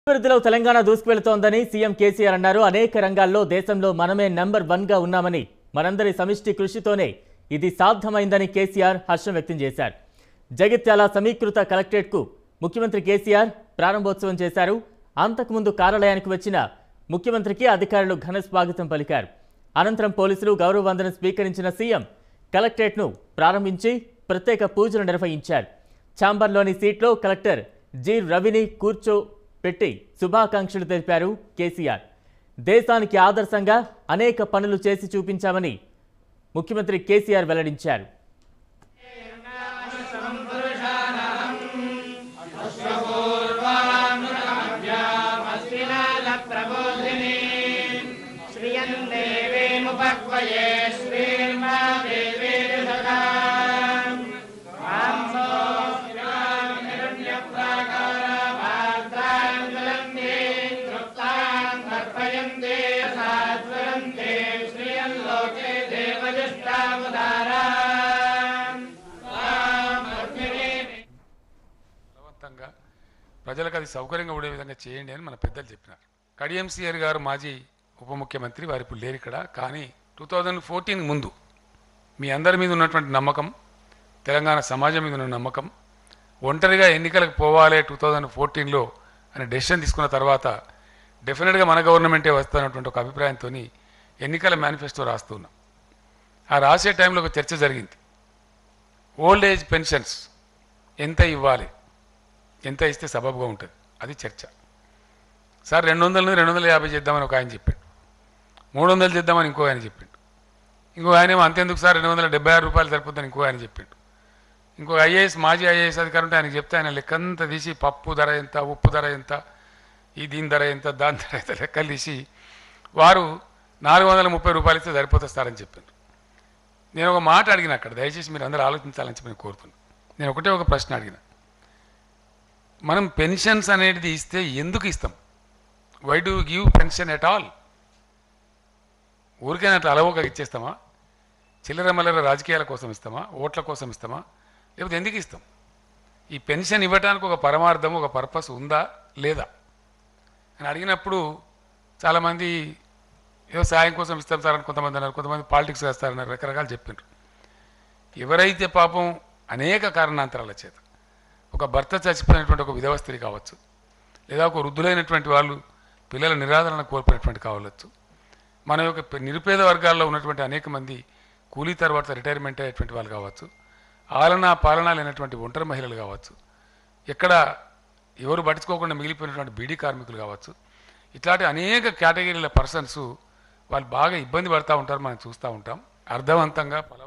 అభివృద్ధిలో తెలంగాణ దూసుకువెళుతోందని సీఎం కేసీఆర్ అన్నారు అనేక రంగాల్లో దేశంలో మనమే నెంబర్ వన్ గా ఉన్నామని మనందరి సమిష్టి కృషితోనే ఇది సాధ్యమైందని కేసీఆర్ హర్షం వ్యక్తం చేశారు జగిత్యాల సమీకృత కలెక్టరేట్కు ముఖ్యమంత్రి కేసీఆర్ ప్రారంభోత్సవం చేశారు అంతకుముందు కార్యాలయానికి వచ్చిన ముఖ్యమంత్రికి అధికారులు ఘన స్వాగతం పలికారు అనంతరం పోలీసులు గౌరవ వందనం స్వీకరించిన సీఎం కలెక్టరేట్ను ప్రారంభించి ప్రత్యేక పూజలు నిర్వహించారు ఛాంబర్లోని సీట్లో కలెక్టర్ జి రవిని కూర్చోపెట్టి శుభాకాంక్షలు తెలిపారు కేసీఆర్ దేశానికి ఆదర్శంగా అనేక పనులు చేసి చూపించామని ముఖ్యమంత్రి కేసీఆర్ వెల్లడించారు श्रियं देवेमुपक्वये श्रीर्मा देवेर्षदा मांसो हिरण्यप्राकारान् ज्वलन्ते तृप्तान् तर्पयन्ते साज्वलन्ते श्रियं लोके देवजुष्टामुदारान् బలవంతంగా ప్రజలకు అది సౌకర్యంగా ఉండే విధంగా చేయండి అని మన పెద్దలు చెప్పినారు కడియం సిఆర్ గారు మాజీ ఉప ముఖ్యమంత్రి వారు ఇప్పుడు లేరు ఇక్కడ కానీ టూ థౌజండ్ ఫోర్టీన్ ముందు మీ అందరి మీద ఉన్నటువంటి నమ్మకం తెలంగాణ సమాజం మీద ఉన్న నమ్మకం ఒంటరిగా ఎన్నికలకు పోవాలి టూ థౌజండ్ ఫోర్టీన్లో అనే డెసిషన్ తీసుకున్న తర్వాత డెఫినెట్గా మన గవర్నమెంటే వస్తున్నటువంటి ఒక అభిప్రాయంతో ఎన్నికల మేనిఫెస్టో రాస్తున్నాం ఆ రాసే టైంలో ఒక చర్చ జరిగింది ఓల్డ్ ఏజ్ పెన్షన్స్ ఎంత ఇవ్వాలి ఎంత ఇస్తే సబబుగా ఉంటుంది అది చర్చ సార్ రెండు వందల నుండి రెండు వందల యాభై చేద్దామని ఒక ఆయన చెప్పాడు మూడు వందలు చేద్దామని ఇంకో ఆయన చెప్పిండు ఇంకో ఆయన ఏమో అంతెందుకు సార్ రెండు వందల డెబ్బై ఆరు రూపాయలు సరిపోతుందని ఇంకో ఆయన చెప్పిండు ఇంకో ఐఏఎస్ మాజీ ఐఏఎస్ అధికారి ఉంటే ఆయనకి చెప్తే ఆయన లెక్కంతా తీసి పప్పు ధర ఎంత ఉప్పు ధర ఎంత ఈ దీని ధర ఎంత దాని ధర ఎంత లెక్కలు తీసి వారు నాలుగు వందల ముప్పై రూపాయలు ఇస్తే సరిపోతుంది సార్ అని చెప్పిండు నేను ఒక మాట అడిగిన అక్కడ దయచేసి మీరు అందరూ ఆలోచించాలని చెప్పి నేను కోరుతున్నాను నేను ఒకటే ఒక ప్రశ్న అడిగిన మనం పెన్షన్స్ అనేది ఇస్తే ఎందుకు ఇస్తాం why do give pension at all ఊరికైనా అట్లా అలవోక ఇచ్చేస్తామా చిల్లర మల్లర రాజకీయాల కోసం ఇస్తామా ఓట్ల కోసం ఇస్తామా లేకపోతే ఎందుకు ఇస్తాం ఈ పెన్షన్ ఇవ్వడానికి ఒక పరమార్థం ఒక పర్పస్ ఉందా లేదా అని అడిగినప్పుడు చాలామంది ఏదో సాయం కోసం ఇస్తాం సార్ అని కొంతమంది అన్నారు కొంతమంది పాలిటిక్స్ వేస్తారన్నారు రకరకాలు చెప్పిండ్రు ఎవరైతే పాపం అనేక కారణాంతరాల చేత ఒక భర్త చచ్చిపోయినటువంటి ఒక విధవ స్త్రీ కావచ్చు లేదా ఒక వృద్ధులైనటువంటి వాళ్ళు పిల్లల నిరాదరణ కోల్పోయినటువంటి కావచ్చు మన యొక్క పె- నిరుపేద వర్గాల్లో ఉన్నటువంటి అనేక మంది కూలీ తర్వాత రిటైర్మెంట్ అయ్యేటువంటి వాళ్ళు కావచ్చు ఆలన పాలన లేనటువంటి ఒంటరి మహిళలు కావచ్చు ఎక్కడ ఎవరు పట్టించుకోకుండా మిగిలిపోయినటువంటి బీడీ కార్మికులు కావచ్చు ఇట్లాంటి అనేక కేటగిరీల పర్సన్స్ వాళ్ళు బాగా ఇబ్బంది పడుతూ ఉంటారు మనం చూస్తూ ఉంటాం అర్థవంతంగా ఫల